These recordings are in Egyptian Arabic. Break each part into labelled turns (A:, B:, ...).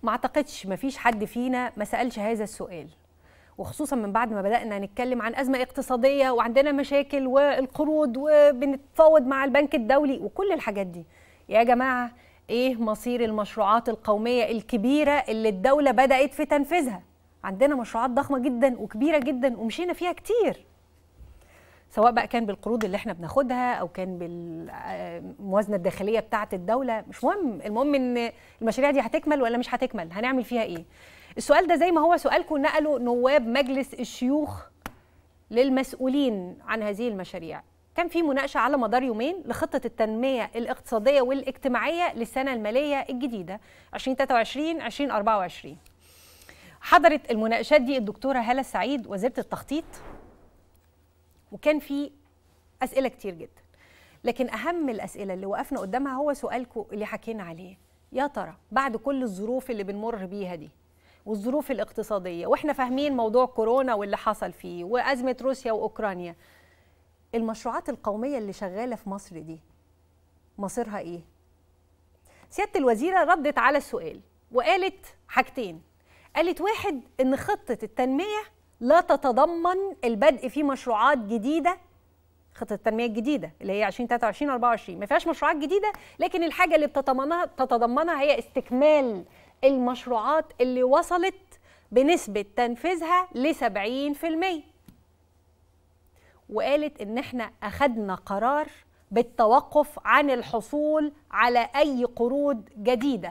A: ما اعتقدش ما فيش حد فينا ما سالش هذا السؤال وخصوصا من بعد ما بدانا نتكلم عن ازمه اقتصاديه وعندنا مشاكل والقروض وبنتفاوض مع البنك الدولي وكل الحاجات دي يا جماعه ايه مصير المشروعات القوميه الكبيره اللي الدوله بدات في تنفيذها عندنا مشروعات ضخمه جدا وكبيره جدا ومشينا فيها كتير سواء بقى كان بالقروض اللي احنا بناخدها او كان بالموازنه الداخليه بتاعه الدوله مش مهم المهم ان المشاريع دي هتكمل ولا مش هتكمل هنعمل فيها ايه السؤال ده زي ما هو سؤالكم نقله نواب مجلس الشيوخ للمسؤولين عن هذه المشاريع كان في مناقشه على مدار يومين لخطه التنميه الاقتصاديه والاجتماعيه للسنه الماليه الجديده 2023 2024 حضرت المناقشات دي الدكتوره هاله سعيد وزيره التخطيط وكان في اسئله كتير جدا لكن اهم الاسئله اللي وقفنا قدامها هو سؤالكم اللي حكينا عليه يا ترى بعد كل الظروف اللي بنمر بيها دي والظروف الاقتصاديه واحنا فاهمين موضوع كورونا واللي حصل فيه وازمه روسيا واوكرانيا المشروعات القوميه اللي شغاله في مصر دي مصيرها ايه سياده الوزيره ردت على السؤال وقالت حاجتين قالت واحد ان خطه التنميه لا تتضمن البدء في مشروعات جديده خطه التنميه الجديده اللي هي 2023 24 ما فيهاش مشروعات جديده لكن الحاجه اللي بتتضمنها تتضمنها هي استكمال المشروعات اللي وصلت بنسبه تنفيذها ل 70% وقالت ان احنا اخذنا قرار بالتوقف عن الحصول على اي قروض جديده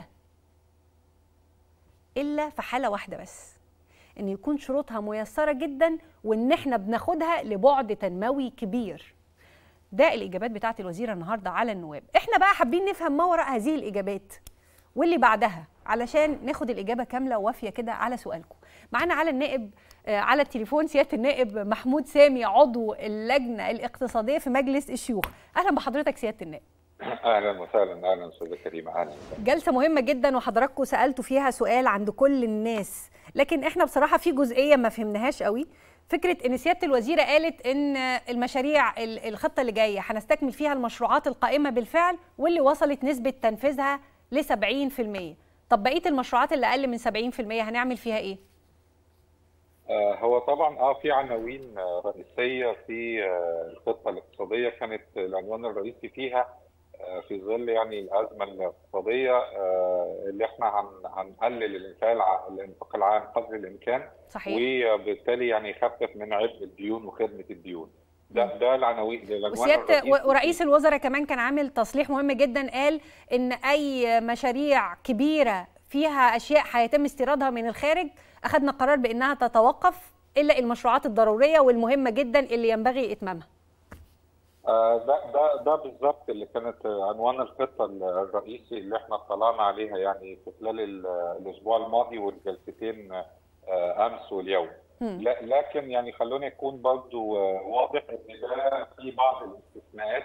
A: الا في حاله واحده بس ان يكون شروطها ميسره جدا وان احنا بناخدها لبعد تنموي كبير ده الاجابات بتاعت الوزيره النهارده على النواب احنا بقى حابين نفهم ما وراء هذه الاجابات واللي بعدها علشان ناخد الاجابه كامله ووافيه كده على سؤالكم معانا على النائب آه على التليفون سياده النائب محمود سامي عضو اللجنه الاقتصاديه في مجلس الشيوخ اهلا بحضرتك سياده النائب
B: اهلا وسهلا اهلا استاذه كريمه اهلا
A: جلسه مهمه جدا وحضراتكم سالتوا فيها سؤال عند كل الناس لكن احنا بصراحه في جزئيه ما فهمناهاش قوي فكره ان سياده الوزيره قالت ان المشاريع الخطه اللي جايه هنستكمل فيها المشروعات القائمه بالفعل واللي وصلت نسبه تنفيذها ل 70% طب بقيه المشروعات اللي اقل من 70% هنعمل فيها ايه
B: آه هو طبعا اه في عناوين رئيسيه في آه الخطه الاقتصاديه كانت العنوان الرئيسي فيها في ظل يعني الازمه الاقتصاديه اللي احنا هنقلل الانفاق الانفاق العام قدر الامكان
A: صحيح
B: وبالتالي يعني يخفف من عبء الديون وخدمه الديون ده ده العناوين
A: وسياده ورئيس الوزراء كمان كان عامل تصريح مهم جدا قال ان اي مشاريع كبيره فيها اشياء هيتم استيرادها من الخارج اخذنا قرار بانها تتوقف الا المشروعات الضروريه والمهمه جدا اللي ينبغي اتمامها
B: ده ده ده بالظبط اللي كانت عنوان الخطه الرئيسي اللي احنا اطلعنا عليها يعني في خلال الاسبوع الماضي والجلستين امس واليوم لكن يعني خلوني يكون برضو واضح ان ده في بعض الاستثناءات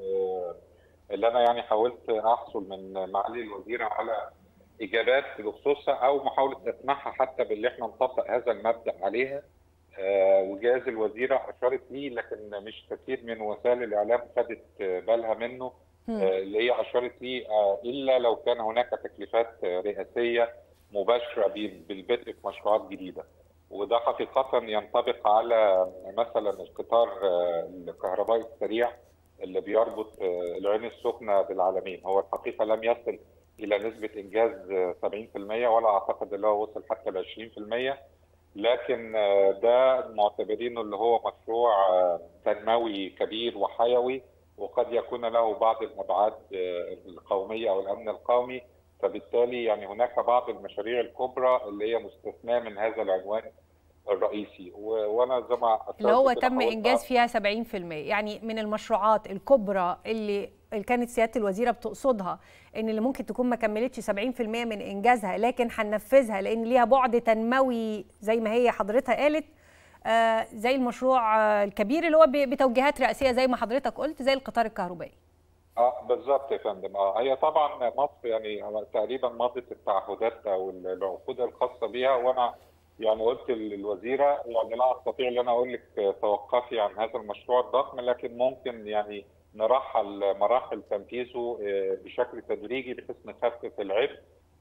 B: اللي انا يعني حاولت احصل من معالي الوزيره على اجابات بخصوصها او محاوله اقناعها حتى باللي احنا نطبق هذا المبدا عليها آه وجاز الوزيره اشارت ليه لكن مش كثير من وسائل الاعلام خدت بالها منه آه اللي هي اشارت ليه آه الا لو كان هناك تكليفات رئاسيه مباشره بالبدء في مشروعات جديده وده حقيقه ينطبق على مثلا القطار الكهربائي السريع اللي بيربط العين السخنه بالعالمين هو الحقيقه لم يصل الى نسبه انجاز 70% ولا اعتقد اللي هو وصل حتى ل 20% لكن ده معتبرينه اللي هو مشروع تنموي كبير وحيوي وقد يكون له بعض الابعاد القوميه او الامن القومي فبالتالي يعني هناك بعض المشاريع الكبرى اللي هي مستثناه من هذا العنوان الرئيسي وانا زي ما
A: اللي هو تم انجاز فيها 70% يعني من المشروعات الكبرى اللي اللي كانت سياده الوزيره بتقصدها ان اللي ممكن تكون ما كملتش 70% من انجازها لكن هننفذها لان ليها بعد تنموي زي ما هي حضرتها قالت آه زي المشروع آه الكبير اللي هو بتوجيهات رئاسيه زي ما حضرتك قلت زي القطار الكهربائي
B: اه بالظبط يا فندم اه هي طبعا مصر يعني تقريبا مضت التعهدات او العقود الخاصه بيها وانا يعني قلت للوزيره يعني لا استطيع ان انا اقول لك توقفي عن هذا المشروع الضخم لكن ممكن يعني نرحل مراحل تنفيذه بشكل تدريجي بحيث نخفف العبء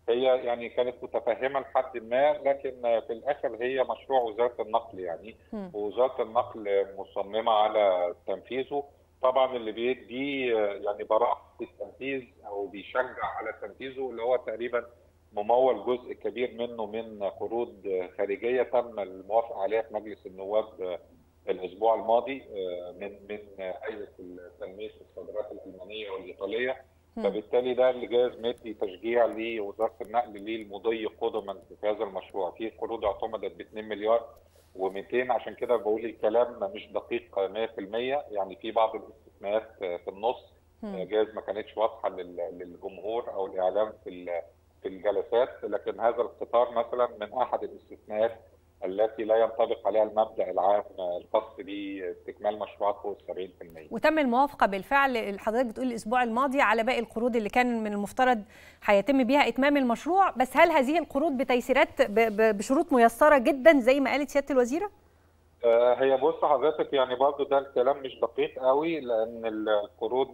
B: هي يعني كانت متفهمه لحد ما لكن في الاخر هي مشروع وزاره النقل يعني
A: م.
B: ووزاره النقل مصممه على تنفيذه طبعا اللي بيدي يعني براءه التنفيذ او بيشجع على تنفيذه اللي هو تقريبا ممول جزء كبير منه من قروض خارجيه تم الموافقه عليها في مجلس النواب الاسبوع الماضي من من هيئه تنميه الصادرات الالمانيه والايطاليه فبالتالي ده اللي جاز مدي تشجيع لوزاره النقل للمضي قدما في هذا المشروع في قروض اعتمدت ب 2 مليار و200 عشان كده بقول الكلام مش دقيق 100% يعني في بعض الاستثناءات في النص جاز ما كانتش واضحه للجمهور او الاعلام في في الجلسات لكن هذا القطار مثلا من احد الاستثناءات التي لا ينطبق عليها المبدا العام الخاص باستكمال مشروعات فوق 70%
A: وتم الموافقه بالفعل حضرتك بتقول الاسبوع الماضي على باقي القروض اللي كان من المفترض هيتم بيها اتمام المشروع بس هل هذه القروض بتيسيرات بشروط ميسره جدا زي ما قالت سياده الوزيره؟
B: هي بص حضرتك يعني برضه ده الكلام مش دقيق قوي لان القروض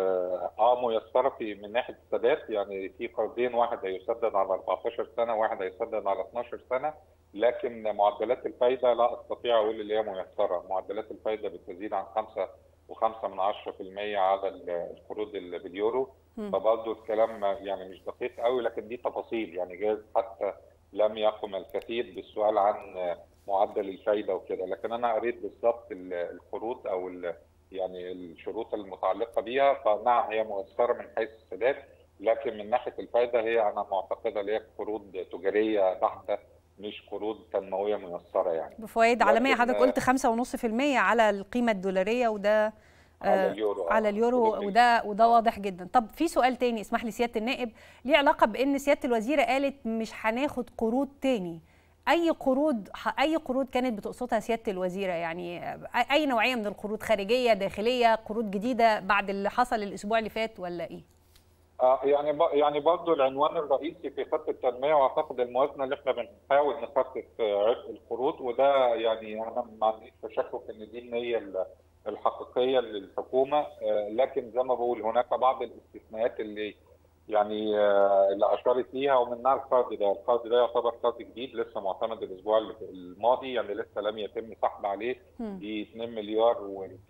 B: اه ميسره في من ناحيه السداد يعني في قرضين واحد هيسدد على 14 سنه وواحد هيسدد على 12 سنه لكن معدلات الفايده لا استطيع اقول اللي هي ميسره معدلات الفايده بتزيد عن 5 و5 من 10% على القروض اللي باليورو فبرضه الكلام يعني مش دقيق قوي لكن دي تفاصيل يعني جاز حتى لم يقم الكثير بالسؤال عن معدل الفايده وكده لكن انا قريت بالظبط القروض او يعني الشروط المتعلقه بيها فنعم هي مؤثره من حيث السداد لكن من ناحيه الفايده هي انا معتقده اللي هي قروض تجاريه بحته مش قروض تنمويه ميسره يعني
A: بفوائد عالميه حضرتك قلت 5.5% على القيمه الدولاريه وده
B: على اليورو
A: على اليورو وده وده واضح جدا طب في سؤال تاني اسمح لي سياده النائب ليه علاقه بان سياده الوزيره قالت مش هناخد قروض تاني اي قروض اي قروض كانت بتقصدها سياده الوزيره يعني اي نوعيه من القروض خارجيه داخليه قروض جديده بعد اللي حصل الاسبوع اللي فات ولا ايه
B: آه يعني ب... يعني برضه العنوان الرئيسي في خط التنميه واعتقد الموازنه اللي احنا بنحاول نخفف عبء القروض وده يعني انا ما عنديش تشكك ان دي النيه الحقيقيه للحكومه آه لكن زي ما بقول هناك بعض الاستثناءات اللي يعني آه اللي اشارت ليها ومنها القرض ده، القرض ده يعتبر قرض جديد لسه معتمد الاسبوع الماضي يعني لسه لم يتم سحب عليه دي 2 مليار و200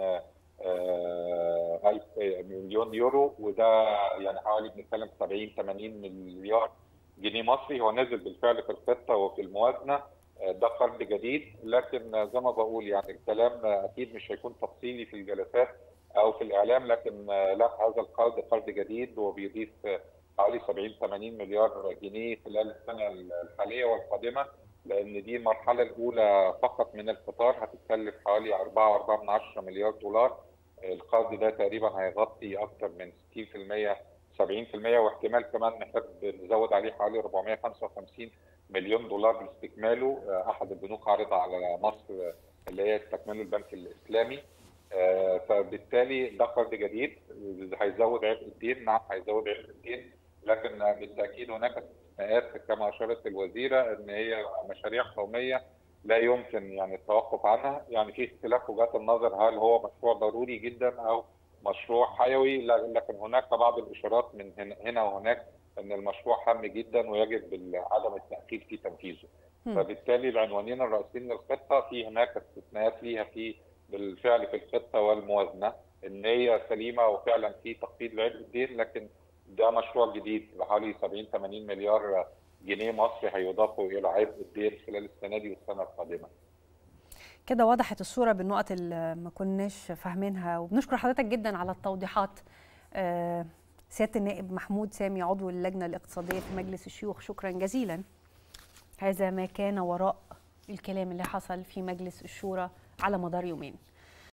B: ألف مليون يورو وده يعني حوالي بنتكلم 70 80 مليار جنيه مصري هو نزل بالفعل في الخطه وفي الموازنه ده قرض جديد لكن زي ما بقول يعني الكلام اكيد مش هيكون تفصيلي في الجلسات او في الاعلام لكن لا هذا القرض قرض جديد وبيضيف حوالي 70 80 مليار جنيه خلال السنه الحاليه والقادمه لان دي المرحله الاولى فقط من القطار هتتكلف حوالي 4.4 مليار دولار القرض ده تقريبا هيغطي اكثر من 60% 70% واحتمال كمان نحب نزود عليه حوالي 455 مليون دولار لاستكماله احد البنوك عارضه على مصر اللي هي استكماله البنك الاسلامي فبالتالي ده قرض جديد هيزود عبء الدين نعم هيزود عبء الدين لكن بالتاكيد هناك استثناءات كما اشارت الوزيره ان هي مشاريع قوميه لا يمكن يعني التوقف عنها يعني في اختلاف وجهات النظر هل هو مشروع ضروري جدا او مشروع حيوي لكن هناك بعض الاشارات من هنا وهناك ان المشروع هام جدا ويجب عدم التاخير في تنفيذه فبالتالي العنوانين الرئيسيين للخطه في هناك استثناءات ليها في بالفعل في الخطه والموازنه النيه سليمه وفعلا في تخفيض لعبء الدين لكن ده مشروع جديد بحوالي 70 80 مليار جنيه مصري هيضافوا الى عبء الدين خلال السنه دي والسنه القادمه.
A: كده وضحت الصوره بالنقط اللي ما كناش فاهمينها وبنشكر حضرتك جدا على التوضيحات. سياده النائب محمود سامي عضو اللجنه الاقتصاديه في مجلس الشيوخ شكرا جزيلا. هذا ما كان وراء الكلام اللي حصل في مجلس الشورى على مدار يومين.